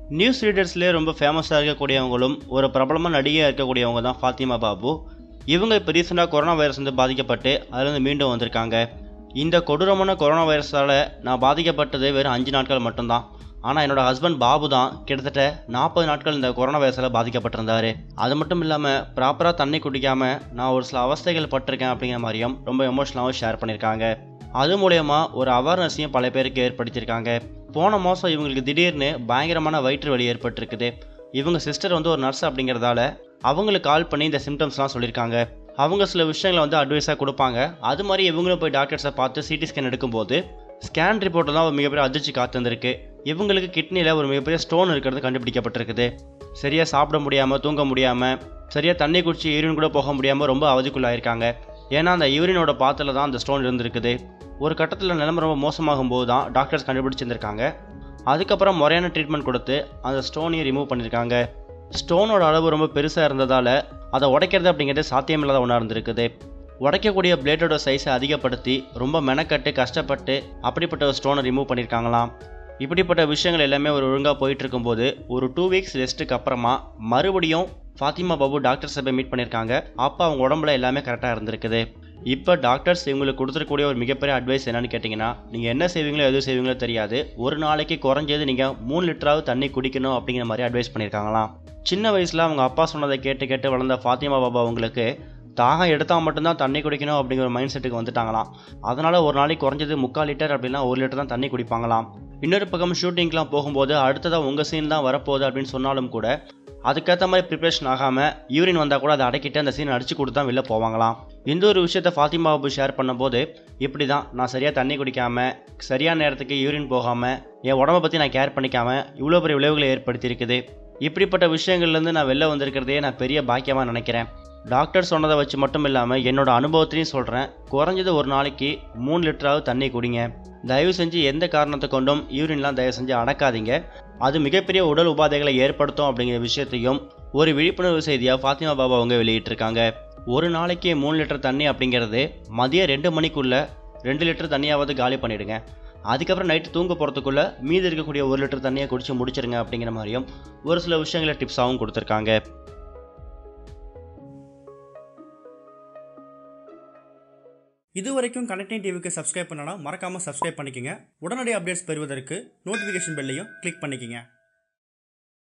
news ரீடர்ஸ்லேயே ரொம்ப ஃபேமஸாக இருக்கக்கூடியவங்களும் ஒரு பிரபலமான நடிகையாக இருக்கக்கூடியவங்க தான் ஃபாத்திமா பாபு இவங்க இப்போ ரீசெண்டாக கொரோனா வைரஸ் வந்து பாதிக்கப்பட்டு அதுலேருந்து மீண்டும் வந்திருக்காங்க இந்த கொடூரமான கொரோனா வைரஸால் நான் பாதிக்கப்பட்டது வெறும் அஞ்சு நாட்கள் மட்டும்தான் ஆனால் என்னோட ஹஸ்பண்ட் பாபு தான் கிட்டத்தட்ட நாற்பது நாட்கள் இந்த கொரோனா வைரஸால் பாதிக்கப்பட்டிருந்தாரு அது மட்டும் இல்லாமல் ப்ராப்பராக தண்ணி குடிக்காமல் நான் ஒரு சில அவஸ்தைகள் பட்டிருக்கேன் அப்படிங்கிற மாதிரியும் ரொம்ப எமோஷனலாகவும் ஷேர் பண்ணியிருக்காங்க அது மூலயமா ஒரு அவேர்னஸையும் பல பேருக்கு ஏற்படுத்தியிருக்காங்க போன மாதம் இவங்களுக்கு திடீர்னு பயங்கரமான வயிற்று வலி ஏற்பட்டிருக்குது இவங்க சிஸ்டர் வந்து ஒரு நர்ஸ் அப்படிங்கிறதால அவங்களுக்கு கால் பண்ணி இந்த சிம்டம்ஸ்லாம் சொல்லியிருக்காங்க அவங்க சில விஷயங்களை வந்து அட்வைஸாக கொடுப்பாங்க அது மாதிரி இவங்களும் போய் டாக்டர்ஸை பார்த்து சிடி ஸ்கேன் எடுக்கும்போது ஸ்கேன் ரிப்போர்ட்டில் தான் ஒரு மிகப்பெரிய அதிர்ச்சி காத்திருந்திருக்கு இவங்களுக்கு கிட்னியில் ஒரு மிகப்பெரிய ஸ்டோன் இருக்கிறது கண்டுபிடிக்கப்பட்டிருக்குது சரியாக சாப்பிட முடியாமல் தூங்க முடியாமல் சரியாக தண்ணி குடிச்சு யூரின் கூட போக முடியாமல் ரொம்ப அவதிக்குள்ளாயிருக்காங்க ஏன்னா அந்த யூரினோட பாத்தில் தான் அந்த ஸ்டோன் இருந்திருக்குது ஒரு கட்டத்தில் நிலைமை ரொம்ப மோசமாகும் போது தான் டாக்டர்ஸ் கண்டுபிடிச்சிருந்திருக்காங்க அதுக்கப்புறம் முறையான ட்ரீட்மெண்ட் கொடுத்து அந்த ஸ்டோனையும் ரிமூவ் பண்ணியிருக்காங்க ஸ்டோனோட அளவு ரொம்ப பெருசாக இருந்ததால் அதை உடைக்கிறது அப்படிங்கிறது சாத்தியமில்லாத ஒன்றா இருந்திருக்குது உடைக்கக்கூடிய பிளேட்டோட சைஸை அதிகப்படுத்தி ரொம்ப மெனக்கட்டு கஷ்டப்பட்டு அப்படிப்பட்ட ஒரு ஸ்டோனை ரிமூவ் பண்ணியிருக்காங்களாம் இப்படிப்பட்ட விஷயங்கள் எல்லாமே ஒரு ஒழுங்காக போயிட்டு இருக்கும்போது ஒரு டூ வீக்ஸ் ரெஸ்ட்டுக்கு அப்புறமா மறுபடியும் ஃபாத்திமா பாபு டாக்டர்ஸை போய் மீட் பண்ணியிருக்காங்க அப்போ அவங்க உடம்புல எல்லாமே கரெக்டாக இருந்திருக்குது இப்போ டாக்டர்ஸ் இவங்களுக்கு கொடுத்துருக்கூடிய ஒரு மிகப்பெரிய அட்வைஸ் என்னன்னு கேட்டிங்கன்னா நீங்கள் என்ன செய்வீங்களோ எது செய்வீங்களோ தெரியாது ஒரு நாளைக்கு குறைஞ்சது நீங்கள் மூணு லிட்டராவது தண்ணி குடிக்கணும் அப்படிங்கிற மாதிரி அட்வைஸ் பண்ணியிருக்காங்களாம் சின்ன வயசில் அவங்க அப்பா சொன்னதை கேட்டு கேட்டு வளர்ந்த ஃபாத்திமா பாபா அவங்களுக்கு தாகம் எடுத்தால் மட்டும்தான் தண்ணி குடிக்கணும் அப்படிங்கிற மைண்ட் செட்டுக்கு வந்துட்டாங்களாம் அதனால் ஒரு நாளைக்கு குறைஞ்சது முக்கால் லிட்டர் அப்படின்னா ஒரு லிட்டர் தான் தண்ணி குடிப்பாங்களாம் இன்னொரு பக்கம் ஷூட்டிங்லாம் போகும்போது அடுத்ததாக உங்கள் சீன் தான் வரப்போகுது அப்படின்னு சொன்னாலும் கூட அதுக்கேற்ற மாதிரி ப்ரிப்ரேஷன் ஆகாமல் யூரின் வந்தால் கூட அதை அடக்கிட்டு அந்த சீன் அடிச்சு கொடுத்து தான் வெளில போவாங்களாம் இந்த ஒரு விஷயத்த ஃபாத்திமா பாபு ஷேர் பண்ணும்போது இப்படி தான் நான் சரியாக தண்ணி குடிக்காமல் சரியான நேரத்துக்கு யூரின் போகாமல் என் உடம்பை பற்றி நான் கேர் பண்ணிக்காமல் இவ்வளோ பெரிய விளைவுகளை ஏற்படுத்தியிருக்குது இப்படிப்பட்ட விஷயங்கள்லேருந்து நான் வெளில வந்திருக்கிறதே நான் பெரிய பாக்கியமாக நினைக்கிறேன் டாக்டர் சொன்னதை வச்சு மட்டும் இல்லாமல் என்னோட அனுபவத்திலையும் சொல்கிறேன் குறைஞ்சது ஒரு நாளைக்கு மூணு லிட்டராவது தண்ணி குடிங்க தயவு செஞ்சு எந்த காரணத்தை கொண்டும் யூரின்லாம் தயவு செஞ்சு அடக்காதீங்க அது மிகப்பெரிய உடல் உபாதைகளை ஏற்படுத்தும் அப்படிங்கிற விஷயத்தையும் ஒரு விழிப்புணர்வு செய்தியாக ஃபாத்திமா பாபா அவங்க வெளியிட்டிருக்காங்க ஒரு நாளைக்கு மூணு லிட்டர் தண்ணி அப்படிங்கிறது மதியம் ரெண்டு மணிக்குள்ளே ரெண்டு லிட்டர் தண்ணியாவது காலி பண்ணிவிடுங்க அதுக்கப்புறம் நைட்டு தூங்க போகிறதுக்குள்ளே மீதி இருக்கக்கூடிய ஒரு லிட்டர் தண்ணியை குடிச்சு முடிச்சிருங்க அப்படிங்கிற மாதிரியும் ஒரு சில விஷயங்களை டிப்ஸாகவும் கொடுத்துருக்காங்க இது வரைக்கும் கனெக்டிங் டிவிக்கு சப்ஸ்கிரைப் பண்ணனா மறக்காமல் சப்ஸ்கிரைப் பண்ணிக்கங்க உடனடி அப்டேட்ஸ் பெறுவதற்கு நோட்டிஃபிகேஷன் பெல்லையும் கிளிக் பண்ணிக்கங்க